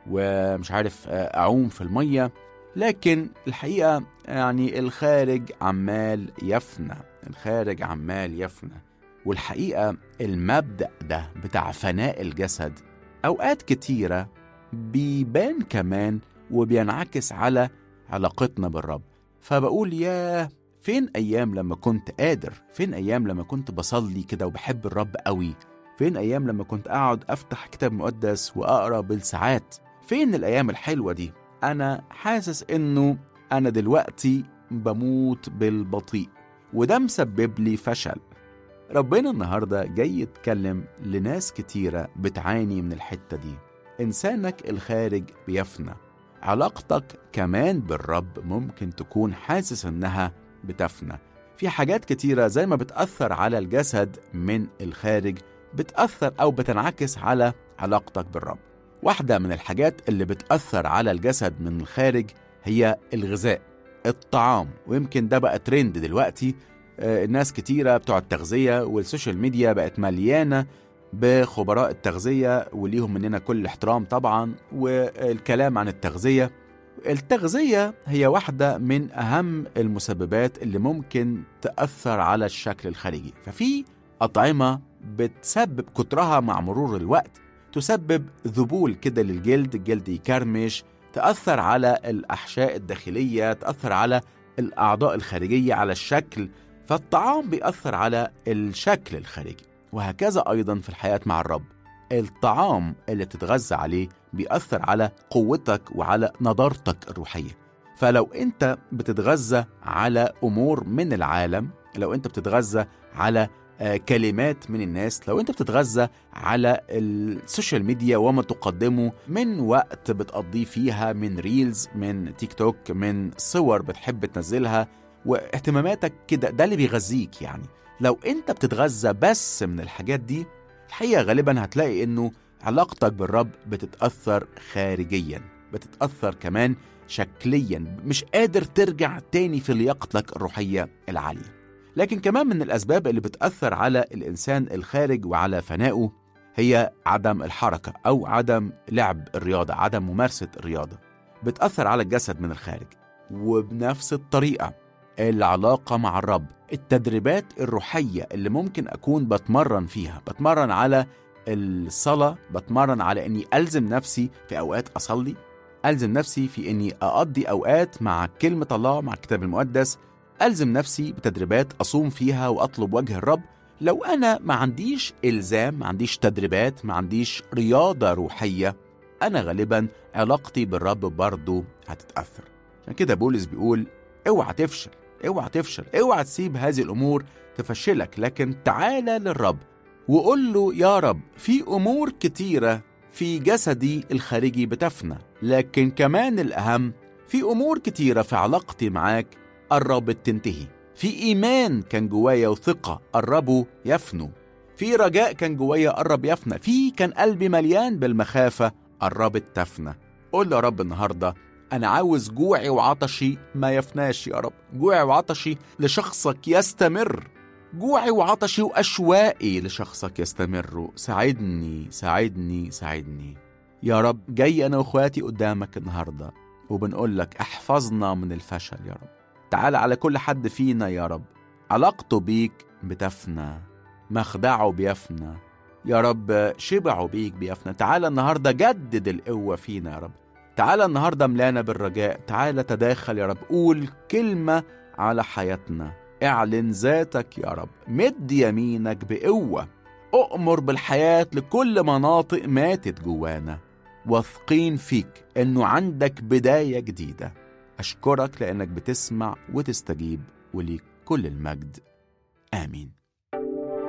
ومش عارف آه، أعوم في المية لكن الحقيقة يعني الخارج عمال يفنى الخارج عمال يفنى والحقيقة المبدأ ده بتاع فناء الجسد أوقات كتيرة بيبان كمان وبينعكس على علاقتنا بالرب فبقول يا فين أيام لما كنت قادر فين أيام لما كنت بصلي كده وبحب الرب قوي فين أيام لما كنت أقعد أفتح كتاب مقدس وأقرأ بالساعات فين الأيام الحلوة دي أنا حاسس إنه أنا دلوقتي بموت بالبطيء وده مسبب لي فشل ربنا النهاردة جاي يتكلم لناس كتيرة بتعاني من الحتة دي إنسانك الخارج بيفنى علاقتك كمان بالرب ممكن تكون حاسس إنها بتفنى في حاجات كتيرة زي ما بتأثر على الجسد من الخارج بتأثر أو بتنعكس على علاقتك بالرب واحدة من الحاجات اللي بتأثر على الجسد من الخارج هي الغذاء الطعام ويمكن ده بقى ترند دلوقتي آه، الناس كتيرة بتوع التغذية والسوشيال ميديا بقت مليانة بخبراء التغذية وليهم مننا كل احترام طبعا والكلام عن التغذية التغذية هي واحدة من أهم المسببات اللي ممكن تأثر على الشكل الخارجي ففي أطعمة بتسبب كترها مع مرور الوقت تسبب ذبول كده للجلد الجلد يكرمش تأثر على الأحشاء الداخلية تأثر على الأعضاء الخارجية على الشكل فالطعام بيأثر على الشكل الخارجي وهكذا أيضا في الحياة مع الرب الطعام اللي بتتغذى عليه بيأثر على قوتك وعلى نضارتك الروحية فلو أنت بتتغذى على أمور من العالم لو أنت بتتغذى على آه، كلمات من الناس لو انت بتتغذى على السوشيال ميديا وما تقدمه من وقت بتقضيه فيها من ريلز من تيك توك من صور بتحب تنزلها واهتماماتك كده ده اللي بيغذيك يعني لو انت بتتغذى بس من الحاجات دي الحقيقة غالبا هتلاقي انه علاقتك بالرب بتتأثر خارجيا بتتأثر كمان شكليا مش قادر ترجع تاني في لياقتك الروحية العالية لكن كمان من الأسباب اللي بتأثر على الإنسان الخارج وعلى فنائه هي عدم الحركة أو عدم لعب الرياضة عدم ممارسة الرياضة بتأثر على الجسد من الخارج وبنفس الطريقة العلاقة مع الرب التدريبات الروحية اللي ممكن أكون بتمرن فيها بتمرن على الصلاة بتمرن على أني ألزم نفسي في أوقات أصلي ألزم نفسي في أني أقضي أوقات مع كلمة الله مع الكتاب المقدس ألزم نفسي بتدريبات أصوم فيها وأطلب وجه الرب لو أنا ما عنديش إلزام ما عنديش تدريبات ما عنديش رياضة روحية أنا غالبا علاقتي بالرب برضه هتتأثر عشان كده بولس بيقول اوعى تفشل اوعى تفشل اوعى تسيب هذه الأمور تفشلك لكن تعالى للرب وقول له يا رب في أمور كتيرة في جسدي الخارجي بتفنى لكن كمان الأهم في أمور كتيرة في علاقتي معاك قربت تنتهي في إيمان كان جوايا وثقة قربوا يفنوا في رجاء كان جوايا قرب يفنى في كان قلبي مليان بالمخافة قربت تفنى قول يا رب النهاردة أنا عاوز جوعي وعطشي ما يفناش يا رب جوعي وعطشي لشخصك يستمر جوعي وعطشي وأشوائي لشخصك يستمروا ساعدني ساعدني ساعدني يا رب جاي أنا وإخواتي قدامك النهاردة وبنقول لك احفظنا من الفشل يا رب تعال على كل حد فينا يا رب علاقته بيك بتفنى مخدعه بيفنى يا رب شبعه بيك بيفنى تعال النهارده جدد القوة فينا يا رب تعال النهارده ملانا بالرجاء تعال تداخل يا رب قول كلمة على حياتنا اعلن ذاتك يا رب مد يمينك بقوة أؤمر بالحياة لكل مناطق ماتت جوانا واثقين فيك انه عندك بداية جديدة أشكرك لأنك بتسمع وتستجيب وليك كل المجد آمين